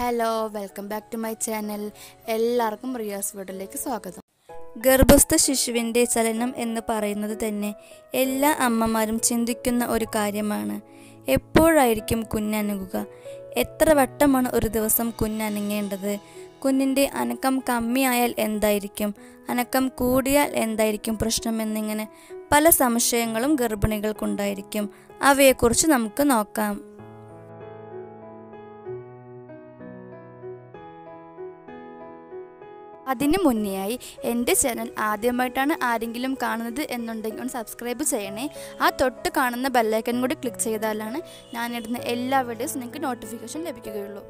hello welcome back to my channel എല്ലാവർക്കും റിയാസ് വീഡിയോയിലേക്ക് സ്വാഗതം ഗർഭസ്ഥ ശിശുവിൻ്റെ ചലനം എന്ന് പറയുന്നത് തന്നെ എല്ലാ അമ്മമാരും ചിന്തിക്കുന്ന ഒരു കാര്യമാണ് എപ്പോഴായിരിക്കും കുഞ്ഞനങ്ങുക എത്ര വട്ടമാണ് ഒരു ദിവസം കുഞ്ഞനങ്ങേണ്ടത് കുഞ്ഞിൻ്റെ അനക്കം കമ്മിയായാൽ എന്തായിരിക്കും അനക്കം കൂടിയാൽ എന്തായിരിക്കും പ്രശ്നം എന്നിങ്ങനെ പല സംശയങ്ങളും ഗർഭിണികൾക്കുണ്ടായിരിക്കും അവയെക്കുറിച്ച് നമുക്ക് നോക്കാം അതിന് മുന്നെയായി എൻ്റെ ചാനൽ ആദ്യമായിട്ടാണ് ആരെങ്കിലും കാണുന്നത് എന്നുണ്ടെങ്കിൽ ഒന്ന് സബ്സ്ക്രൈബ് ചെയ്യണേ ആ തൊട്ട് കാണുന്ന ബെല്ലൈക്കൻ കൂടി ക്ലിക്ക് ചെയ്താലാണ് ഞാനിടുന്ന എല്ലാ വീഡിയോസും നിങ്ങൾക്ക് നോട്ടിഫിക്കേഷൻ ലഭിക്കുകയുള്ളൂ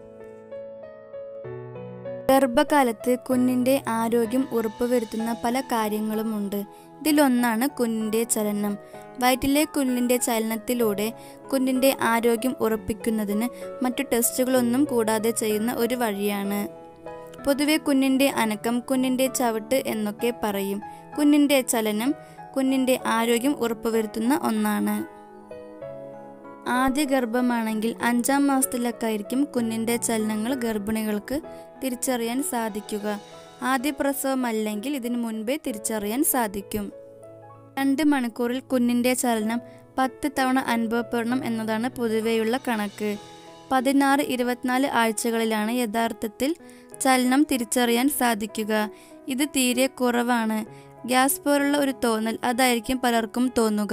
ഗർഭകാലത്ത് കുഞ്ഞിൻ്റെ ആരോഗ്യം ഉറപ്പുവരുത്തുന്ന പല കാര്യങ്ങളുമുണ്ട് ഇതിലൊന്നാണ് കുഞ്ഞിൻ്റെ ചലനം വയറ്റിലെ കുഞ്ഞിൻ്റെ ചലനത്തിലൂടെ കുഞ്ഞിൻ്റെ ആരോഗ്യം ഉറപ്പിക്കുന്നതിന് മറ്റു ടെസ്റ്റുകളൊന്നും കൂടാതെ ചെയ്യുന്ന ഒരു വഴിയാണ് പൊതുവെ കുഞ്ഞിൻ്റെ അനക്കം കുഞ്ഞിൻ്റെ ചവിട്ട് എന്നൊക്കെ പറയും കുഞ്ഞിൻ്റെ ചലനം കുഞ്ഞിൻ്റെ ആരോഗ്യം ഉറപ്പുവരുത്തുന്ന ഒന്നാണ് ആദ്യ ഗർഭമാണെങ്കിൽ അഞ്ചാം മാസത്തിലൊക്കെ ആയിരിക്കും കുഞ്ഞിൻ്റെ ചലനങ്ങൾ ഗർഭിണികൾക്ക് തിരിച്ചറിയാൻ സാധിക്കുക ആദ്യ പ്രസവമല്ലെങ്കിൽ ഇതിനു മുൻപേ തിരിച്ചറിയാൻ സാധിക്കും രണ്ട് മണിക്കൂറിൽ കുഞ്ഞിൻ്റെ ചലനം പത്ത് തവണ അനുഭവപ്പെടണം എന്നതാണ് പൊതുവെയുള്ള കണക്ക് പതിനാറ് ഇരുപത്തിനാല് ആഴ്ചകളിലാണ് യഥാർത്ഥത്തിൽ ചലനം തിരിച്ചറിയാൻ സാധിക്കുക ഇത് തീരെ കുറവാണ് ഗ്യാസ് പോലുള്ള ഒരു തോന്നൽ അതായിരിക്കും പലർക്കും തോന്നുക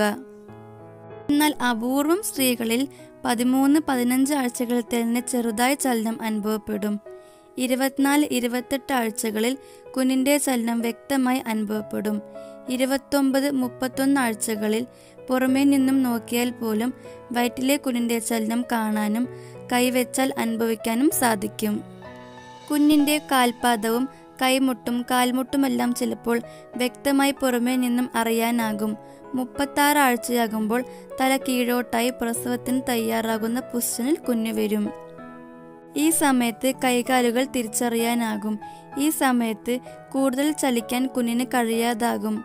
എന്നാൽ അപൂർവം സ്ത്രീകളിൽ പതിമൂന്ന് പതിനഞ്ച് ആഴ്ചകളിൽ തന്നെ ചെറുതായി ചലനം അനുഭവപ്പെടും ഇരുപത്തിനാല് ഇരുപത്തെട്ട് ആഴ്ചകളിൽ കുഞ്ഞിൻ്റെ ചലനം വ്യക്തമായി അനുഭവപ്പെടും ഇരുപത്തൊമ്പത് മുപ്പത്തൊന്ന് ആഴ്ചകളിൽ പുറമേ നിന്നും നോക്കിയാൽ പോലും വയറ്റിലെ കുഞ്ഞിൻ്റെ ചലനം കാണാനും കൈവച്ചാൽ അനുഭവിക്കാനും സാധിക്കും കുഞ്ഞിൻ്റെ കാൽപാദവും കൈമുട്ടും കാൽമുട്ടുമെല്ലാം ചിലപ്പോൾ വ്യക്തമായി പുറമേ നിന്നും അറിയാനാകും മുപ്പത്താറ് ആഴ്ചയാകുമ്പോൾ തല കീഴോട്ടായി പ്രസവത്തിന് തയ്യാറാകുന്ന പൊസിഷനിൽ കുഞ്ഞു വരും ഈ സമയത്ത് കൈകാലുകൾ തിരിച്ചറിയാനാകും ഈ സമയത്ത് കൂടുതൽ ചലിക്കാൻ കുഞ്ഞിന് കഴിയാതാകും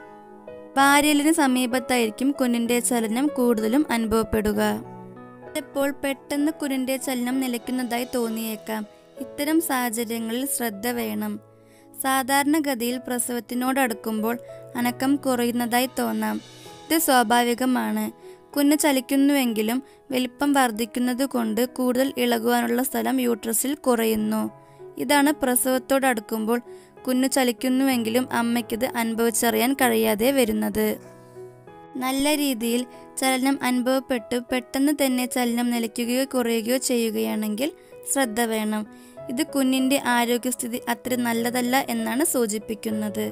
വാര്യലിന് സമീപത്തായിരിക്കും കുഞ്ഞിന്റെ ചലനം കൂടുതലും അനുഭവപ്പെടുക ചിലപ്പോൾ പെട്ടെന്ന് കുഞ്ഞിന്റെ ചലനം നിലയ്ക്കുന്നതായി തോന്നിയേക്കാം ഇത്തരം സാഹചര്യങ്ങളിൽ ശ്രദ്ധ വേണം സാധാരണഗതിയിൽ പ്രസവത്തിനോടടുക്കുമ്പോൾ അനക്കം കുറയുന്നതായി തോന്നാം ഇത് സ്വാഭാവികമാണ് കുഞ്ഞ് ചലിക്കുന്നുവെങ്കിലും വലിപ്പം വർദ്ധിക്കുന്നത് കൊണ്ട് കൂടുതൽ ഇളകുവാനുള്ള സ്ഥലം യൂട്രസിൽ കുറയുന്നു ഇതാണ് പ്രസവത്തോടടുക്കുമ്പോൾ കുഞ്ഞു ചലിക്കുന്നുവെങ്കിലും അമ്മയ്ക്കിത് അനുഭവിച്ചറിയാൻ കഴിയാതെ വരുന്നത് നല്ല രീതിയിൽ ചലനം അനുഭവപ്പെട്ട് പെട്ടെന്ന് തന്നെ ചലനം നിലയ്ക്കുകയോ കുറയുകയോ ചെയ്യുകയാണെങ്കിൽ ശ്രദ്ധ വേണം ഇത് കുഞ്ഞിന്റെ ആരോഗ്യസ്ഥിതി അത്ര നല്ലതല്ല എന്നാണ് സൂചിപ്പിക്കുന്നത്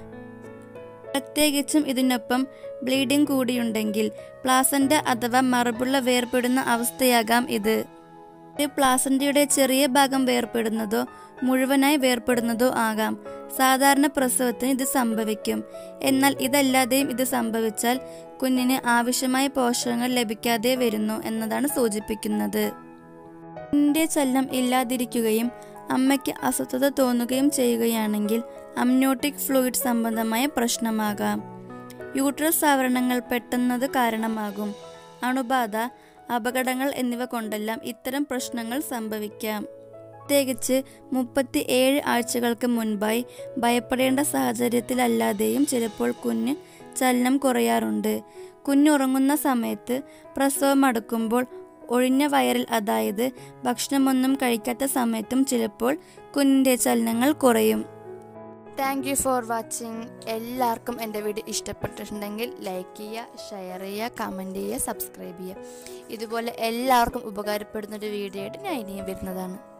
പ്രത്യേകിച്ചും ഇതിനൊപ്പം ബ്ലീഡിംഗ് കൂടിയുണ്ടെങ്കിൽ പ്ലാസന്റ അഥവാ മറുപുള്ള വേർപെടുന്ന അവസ്ഥയാകാം ഇത് ഇത് പ്ലാസന്റയുടെ ചെറിയ ഭാഗം വേർപെടുന്നതോ മുഴുവനായി വേർപെടുന്നതോ ആകാം സാധാരണ പ്രസവത്തിന് ഇത് സംഭവിക്കും എന്നാൽ ഇതല്ലാതെയും ഇത് സംഭവിച്ചാൽ കുഞ്ഞിന് ആവശ്യമായ പോഷകങ്ങൾ ലഭിക്കാതെ വരുന്നു എന്നതാണ് സൂചിപ്പിക്കുന്നത് കുഞ്ഞിന്റെ ചലനം ഇല്ലാതിരിക്കുകയും അമ്മയ്ക്ക് അസ്വസ്ഥത തോന്നുകയും ചെയ്യുകയാണെങ്കിൽ അമ്നോട്ടിക് ഫ്ലൂയിഡ് സംബന്ധമായ പ്രശ്നമാകാം യൂട്രസ് ആവരണങ്ങൾ പെട്ടെന്നത് കാരണമാകും അണുബാധ അപകടങ്ങൾ എന്നിവ കൊണ്ടെല്ലാം ഇത്തരം പ്രശ്നങ്ങൾ സംഭവിക്കാം പ്രത്യേകിച്ച് മുപ്പത്തി ഏഴ് ആഴ്ചകൾക്ക് മുൻപായി ഭയപ്പെടേണ്ട സാഹചര്യത്തിലല്ലാതെയും ചിലപ്പോൾ കുഞ്ഞ് ചലനം കുറയാറുണ്ട് കുഞ്ഞുറങ്ങുന്ന സമയത്ത് പ്രസവം അടുക്കുമ്പോൾ ഒഴിഞ്ഞ വയറിൽ അതായത് ഭക്ഷണമൊന്നും കഴിക്കാത്ത സമയത്തും ചിലപ്പോൾ കുഞ്ഞിൻ്റെ ചലനങ്ങൾ കുറയും താങ്ക് യു ഫോർ വാച്ചിങ് എല്ലാവർക്കും എൻ്റെ വീഡിയോ ഇഷ്ടപ്പെട്ടിട്ടുണ്ടെങ്കിൽ ലൈക്ക് ചെയ്യുക ഷെയർ ചെയ്യുക കമൻറ്റ് ചെയ്യുക സബ്സ്ക്രൈബ് ചെയ്യുക ഇതുപോലെ എല്ലാവർക്കും ഉപകാരപ്പെടുന്ന ഒരു വീഡിയോ ആയിട്ട് ഞാൻ ഇനിയും വരുന്നതാണ്